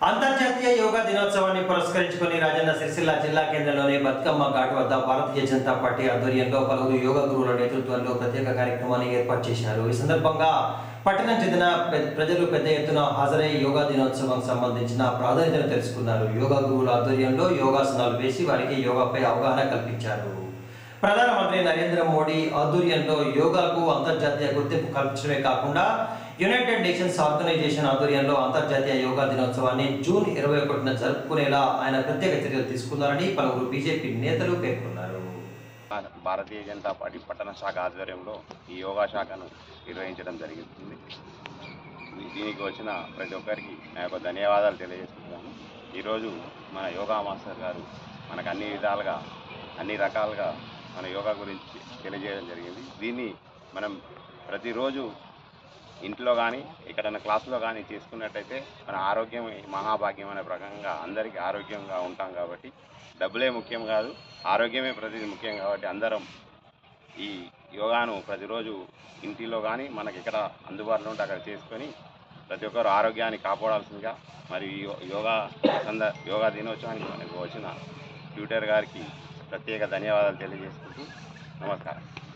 అంతర్జాతీయ యోగా దినోత్సవాన్ని పురస్కరించుకుని రాజన్న సిరిసిల్ల జిల్లా కేంద్రంలోని బతుకమ్మ ఘాట్ వద్ద భారతీయ జనతా పార్టీ ఆధ్వర్యంలో పలువురు యోగా గురువుల నేతృత్వంలో ప్రత్యేక కార్యక్రమాన్ని ఏర్పాటు చేశారు ఈ సందర్భంగా పట్టణం చెందిన పె- ప్రజలు పెద్ద ఎత్తున హాజరై యోగా దినోత్సవం సంబంధించిన ప్రాధాన్యతను తెలుసుకున్నారు యోగా గురువుల ఆధ్వర్యంలో యోగాసనాలు వేసి వారికి యోగాపై అవగాహన కల్పించారు ప్రధానమంత్రి నరేంద్ర మోడీ ఆధ్వర్యంలో యోగాకు అంతర్జాతీయ గుర్తింపు కల్పించడమే కాకుండా యునైటెడ్ నేషన్స్ ఆర్గనైజేషన్ ఆధ్వర్యంలో అంతర్జాతీయ యోగా దినోత్సవాన్ని జూన్ ఇరవై ఒకటిన జరుపుకునేలా ఆయన ప్రత్యేక చర్యలు తీసుకున్నారని పలువురు బీజేపీ నేతలు పేర్కొన్నారు భారతీయ జనతా పార్టీ పట్టణ శాఖ ఆధ్వర్యంలో ఈ యోగా శాఖను నిర్వహించడం జరుగుతుంది దీనికి వచ్చిన ప్రతి ఒక్కరికి నా యొక్క ధన్యవాదాలు తెలియజేస్తున్నాను ఈరోజు మన యోగా మాస్టర్ గారు మనకు అన్ని విధాలుగా అన్ని రకాలుగా మన యోగా గురించి తెలియజేయడం జరిగింది దీన్ని మనం ప్రతిరోజు ఇంట్లో కానీ ఎక్కడైనా క్లాసులో కానీ చేసుకున్నట్టయితే మన ఆరోగ్యం మహాభాగ్యం అనే ప్రకారంగా అందరికీ ఆరోగ్యంగా ఉంటాం కాబట్టి డబ్బులే ముఖ్యం కాదు ఆరోగ్యమే ప్రతిదీ ముఖ్యం కాబట్టి అందరం ఈ యోగాను ప్రతిరోజు ఇంటిలో కానీ మనకి ఎక్కడ అందుబాటులో ఉంటే అక్కడ చేసుకొని ప్రతి ఒక్కరు ఆరోగ్యాన్ని కాపాడాల్సిందిగా మరి ఈ యో- యోగా సంద యోగా దినోత్సవానికి మనకు వచ్చిన ట్విట్టర్ గారికి ప్రత్యేక ధన్యవాదాలు తెలియజేసుకుంటూ నమస్కారం